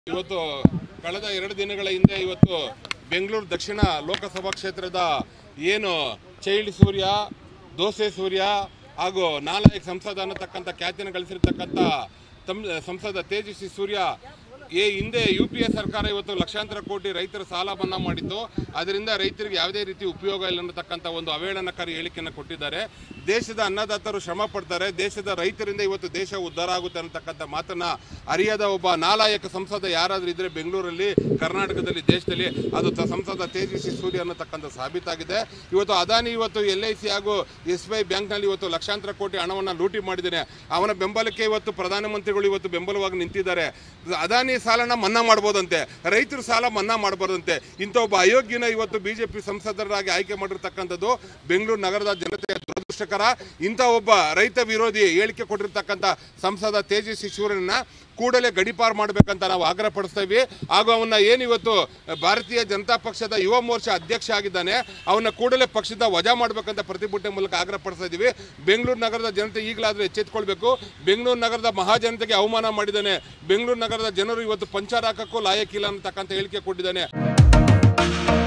ಇವತ್ತು ಕಳೆದ ಎರಡು ದಿನಗಳ ಹಿಂದೆ ಇವತ್ತು ಬೆಂಗಳೂರು ದಕ್ಷಿಣ ಲೋಕಸಭಾ ಕ್ಷೇತ್ರದ ಏನು ಚೈಲ್ಡ್ ಸೂರ್ಯ ದೋಸೆ ಸೂರ್ಯ ಹಾಗೂ ನಾಲಾಯಕ್ ಸಂಸದ ಅನ್ನತಕ್ಕಂಥ ಖ್ಯಾತಿಯನ್ನು ಗಳಿಸಿರ್ತಕ್ಕಂಥ ತಮ್ ಸಂಸದ ತೇಜಸ್ವಿ ಸೂರ್ಯ ಈ ಹಿಂದೆ ಯು ಪಿ ಎ ಸರ್ಕಾರ ಇವತ್ತು ಲಕ್ಷಾಂತರ ಕೋಟಿ ರೈತರ ಸಾಲ ಮನ್ನಾ ಮಾಡಿತ್ತು ಅದರಿಂದ ರೈತರಿಗೆ ಯಾವುದೇ ರೀತಿ ಉಪಯೋಗ ಇಲ್ಲ ಅನ್ನತಕ್ಕಂಥ ಒಂದು ಅವೇಳನಕಾರಿ ಹೇಳಿಕೆಯನ್ನು ಕೊಟ್ಟಿದ್ದಾರೆ ದೇಶದ ಅನ್ನದಾತರು ಶ್ರಮ ಪಡ್ತಾರೆ ದೇಶದ ರೈತರಿಂದ ಇವತ್ತು ದೇಶ ಉದ್ಧಾರ ಆಗುತ್ತೆ ಅನ್ನತಕ್ಕಂಥ ಮಾತನ್ನ ಅರಿಯದ ಒಬ್ಬ ನಾಲಾಯಕ ಸಂಸದ ಯಾರಾದರೂ ಇದ್ರೆ ಬೆಂಗಳೂರಲ್ಲಿ ಕರ್ನಾಟಕದಲ್ಲಿ ದೇಶದಲ್ಲಿ ಅದು ತ- ಸಂಸದ ತೇಜಸ್ವಿ ಸೂರ್ಯ ಅನ್ನತಕ್ಕಂಥ ಸಾಬೀತಾಗಿದೆ ಇವತ್ತು ಅದಾನಿ ಇವತ್ತು ಎಲ್ ಐ ಸಿ ಹಾಗೂ ಎಸ್ ಬಿ ಐ ಬ್ಯಾಂಕ್ನಲ್ಲಿ ಇವತ್ತು ಲಕ್ಷಾಂತರ ಕೋಟಿ ಹಣವನ್ನು ಲೂಟಿ ಮಾಡಿದ್ದಾನೆ ಅವನ ಬೆಂಬಲಕ್ಕೆ ಇವತ್ತು ಪ್ರಧಾನಮಂತ್ರಿಗಳು ಇವತ್ತು ಬೆಂಬಲವಾಗಿ ನಿಂತಿದ್ದಾರೆ ಅದಾನಿ ಸಾಲನ ಮನ್ನಾ ಮಾಡ್ಬೋದಂತೆ ರೈತರ ಸಾಲ ಮನ್ನಾ ಮಾಡಬಾರ್ದಂತೆ ಇಂಥ ಒಬ್ಬ ಅಯೋಗ್ಯನ ಇವತ್ತು ಬಿಜೆಪಿ ಸಂಸದರಾಗಿ ಆಯ್ಕೆ ಮಾಡಿರ್ತಕ್ಕಂಥದ್ದು ಬೆಂಗಳೂರು ನಗರದ ಜನತೆಯ ದುರದೃಷ್ಟಕರ ಇಂಥ ಒಬ್ಬ ರೈತ ವಿರೋಧಿ ಹೇಳಿಕೆ ಕೊಟ್ಟಿರ್ತಕ್ಕಂಥ ಸಂಸದ ತೇಜಸ್ವಿ ಸೂರ್ಯನ ಕೂಡಲೇ ಗಡಿಪಾರು ಮಾಡಬೇಕಂತ ನಾವು ಆಗ್ರಹ ಪಡಿಸ್ತೀವಿ ಹಾಗೂ ಅವನ್ನ ಏನು ಇವತ್ತು ಭಾರತೀಯ ಜನತಾ ಪಕ್ಷದ ಯುವ ಮೋರ್ಚಾ ಅಧ್ಯಕ್ಷ ಆಗಿದ್ದಾನೆ ಅವನ್ನ ಕೂಡಲೇ ಪಕ್ಷದ ವಜಾ ಮಾಡಬೇಕಂತ ಪ್ರತಿಭಟನೆ ಮೂಲಕ ಆಗ್ರಹ ಪಡಿಸ್ತಾ ಇದ್ದೀವಿ ಬೆಂಗಳೂರು ನಗರದ ಜನತೆ ಈಗಲಾದರೂ ಎಚ್ಚೆತ್ಕೊಳ್ಬೇಕು ಬೆಂಗಳೂರು ನಗರದ ಮಹಾಜನತೆಗೆ ಅವಮಾನ ಮಾಡಿದ್ದಾನೆ ಬೆಂಗಳೂರು ನಗರದ ಜನರು ಇವತ್ತು ಪಂಚರ್ ಹಾಕಕ್ಕೂ ಲಾಯಕ್ಕಿಲ್ಲ ಅಂತಕ್ಕಂಥ ಹೇಳಿಕೆ ಕೊಟ್ಟಿದ್ದಾನೆ